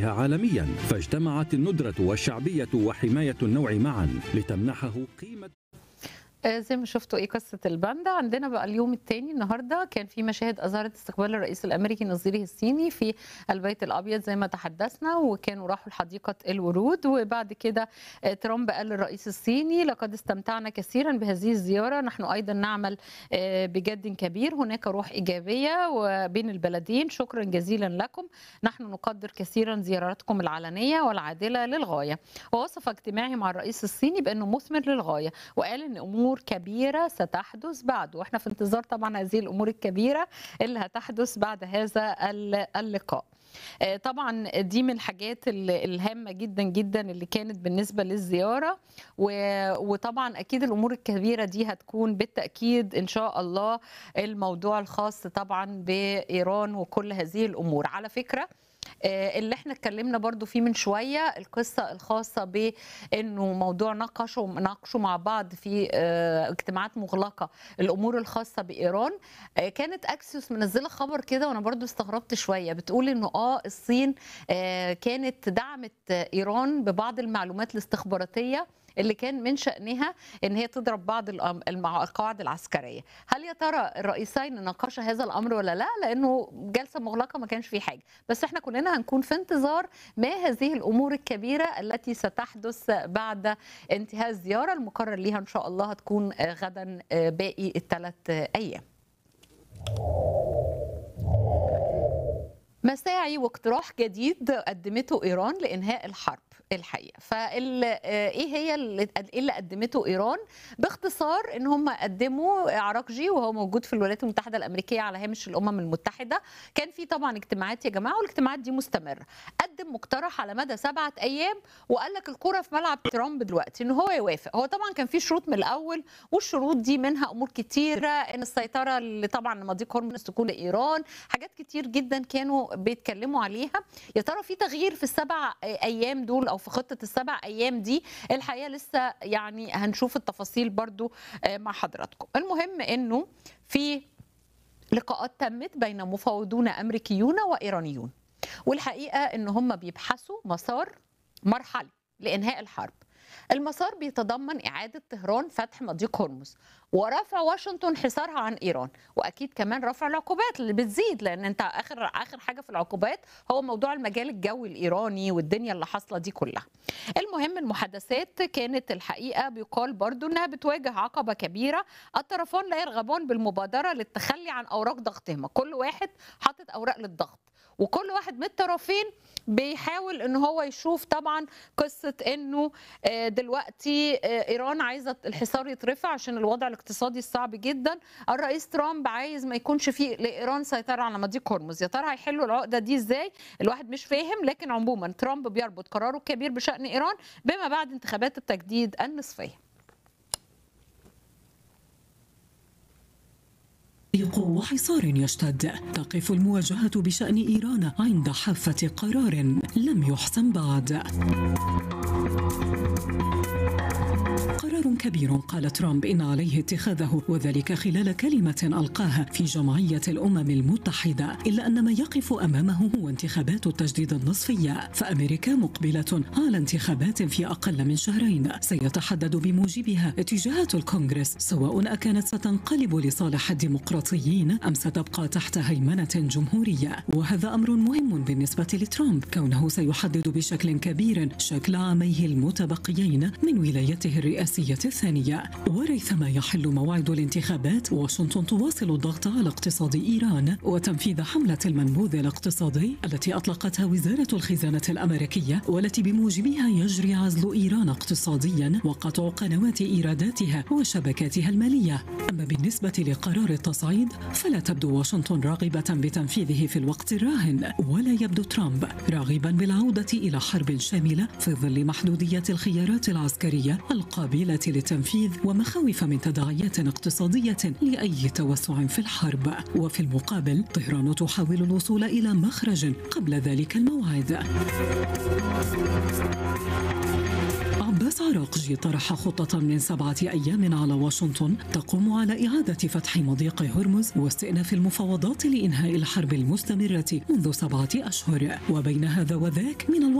بها عالميا فاجتمعت الندرة والشعبية وحماية النوع معا لتمنحه قيمة آه، زي ما شفتوا ايه قصه الباندا عندنا بقى اليوم الثاني النهارده كان في مشاهد اظهرت استقبال الرئيس الامريكي نظيره الصيني في البيت الابيض زي ما تحدثنا وكانوا راحوا لحديقه الورود وبعد كده آه، ترامب قال للرئيس الصيني لقد استمتعنا كثيرا بهذه الزياره نحن ايضا نعمل آه، بجد كبير هناك روح ايجابيه وبين البلدين شكرا جزيلا لكم نحن نقدر كثيرا زياراتكم العلنيه والعادله للغايه ووصف اجتماعي مع الرئيس الصيني بانه مثمر للغايه وقال ان امور كبيره ستحدث بعد واحنا في انتظار طبعا هذه الامور الكبيره اللي هتحدث بعد هذا اللقاء آه، طبعا دي من الحاجات ال- الهامه جدا جدا اللي كانت بالنسبه للزياره و- وطبعا اكيد الامور الكبيره دي هتكون بالتاكيد ان شاء الله الموضوع الخاص طبعا بايران وكل هذه الامور على فكره آه، اللي احنا اتكلمنا برضو فيه من شويه القصه الخاصه بانه موضوع ناقشوا ناقشوا مع بعض في آه، اجتماعات مغلقه الامور الخاصه بايران آه، كانت اكسيوس منزله خبر كده وانا برضو استغربت شويه بتقول انه اه الصين آه، كانت دعمت ايران ببعض المعلومات الاستخباراتيه اللي كان من شأنها ان هي تضرب بعض الأم- المع- القواعد العسكريه هل يا ترى الرئيسين ناقشا هذا الامر ولا لا لانه جلسه مغلقه ما كانش فيه حاجه بس احنا كلنا هنكون في انتظار ما هذه الامور الكبيره التي ستحدث بعد انتهاء الزياره المقرر ليها ان شاء الله هتكون آه، غدا آه، باقي الثلاث ايام مساعي واقتراح جديد قدمته ايران لانهاء الحرب الحقيقه فال آه، ايه هي اللي إيه اللي قدمته ايران باختصار ان هم قدموا عراقجي وهو موجود في الولايات المتحده الامريكيه على هامش الامم المتحده كان في طبعا اجتماعات يا جماعه والاجتماعات دي مستمره قدم مقترح على مدى سبعة ايام وقال لك الكره في ملعب ترامب دلوقتي ان هو يوافق هو طبعا كان في شروط من الاول والشروط دي منها امور كتيره ان السيطره اللي طبعا مضيق هرمز تكون لايران حاجات كتير جدا كانوا بيتكلموا عليها يا ترى في تغيير في السبع ايام دول او في خطه السبع ايام دي الحقيقه لسه يعني هنشوف التفاصيل برضو آه، مع حضراتكم المهم انه في لقاءات تمت بين مفاوضون امريكيون وايرانيون والحقيقه ان هم بيبحثوا مسار مرحلي لانهاء الحرب المسار بيتضمن إعادة طهران فتح مضيق هرمز ورفع واشنطن حصارها عن إيران وأكيد كمان رفع العقوبات اللي بتزيد لأن أنت آخر آخر حاجة في العقوبات هو موضوع المجال الجوي الإيراني والدنيا اللي حاصلة دي كلها المهم المحادثات كانت الحقيقة بيقال برضو أنها بتواجه عقبة كبيرة الطرفان لا يرغبون بالمبادرة للتخلي عن أوراق ضغطهما كل واحد حاطط أوراق للضغط وكل واحد من الطرفين بيحاول ان هو يشوف طبعا قصه انه آه، دلوقتي آه، ايران عايزه الحصار يترفع عشان الوضع الاقتصادي الصعب جدا الرئيس ترامب عايز ما يكونش فيه لايران سيطره على مضيق هرمز يا ترى هيحلوا العقده دي ازاي الواحد مش فاهم لكن عموما ترامب بيربط قراره الكبير بشان ايران بما بعد انتخابات التجديد النصفيه ضيق وحصار يشتد تقف المواجهة بشأن إيران عند حافة قرار لم يحسم بعد قرار كبير قال ترامب إن عليه اتخاذه وذلك خلال كلمة ألقاها في جمعية الأمم المتحدة إلا أن ما يقف أمامه هو انتخابات التجديد النصفية فأمريكا مقبلة على انتخابات في أقل من شهرين سيتحدد بموجبها اتجاهات الكونغرس سواء أكانت ستنقلب لصالح الديمقراطيين أم ستبقى تحت هيمنة جمهورية وهذا أمر مهم بالنسبة لترامب كونه سيحدد بشكل كبير شكل عاميه المتبقيين من ولايته الرئاسية الثانية وريثما يحل موعد الانتخابات واشنطن تواصل الضغط على اقتصاد إيران وتنفيذ حملة المنبوذ الاقتصادي التي أطلقتها وزارة الخزانة الأمريكية والتي بموجبها يجري عزل إيران اقتصاديا وقطع قنوات إيراداتها وشبكاتها المالية أما بالنسبة لقرار التصعيد فلا تبدو واشنطن راغبة بتنفيذه في الوقت الراهن ولا يبدو ترامب راغبا بالعودة إلى حرب شاملة في ظل محدودية الخيارات العسكرية القابلة للتنفيذ ومخاوف من تداعيات اقتصادية لأي توسع في الحرب وفي المقابل طهران تحاول الوصول إلى مخرج قبل ذلك الموعد عباس عراقجي طرح خطة من سبعة أيام على واشنطن تقوم على إعادة فتح مضيق هرمز واستئناف المفاوضات لإنهاء الحرب المستمرة منذ سبعة أشهر وبين هذا وذاك من الواضح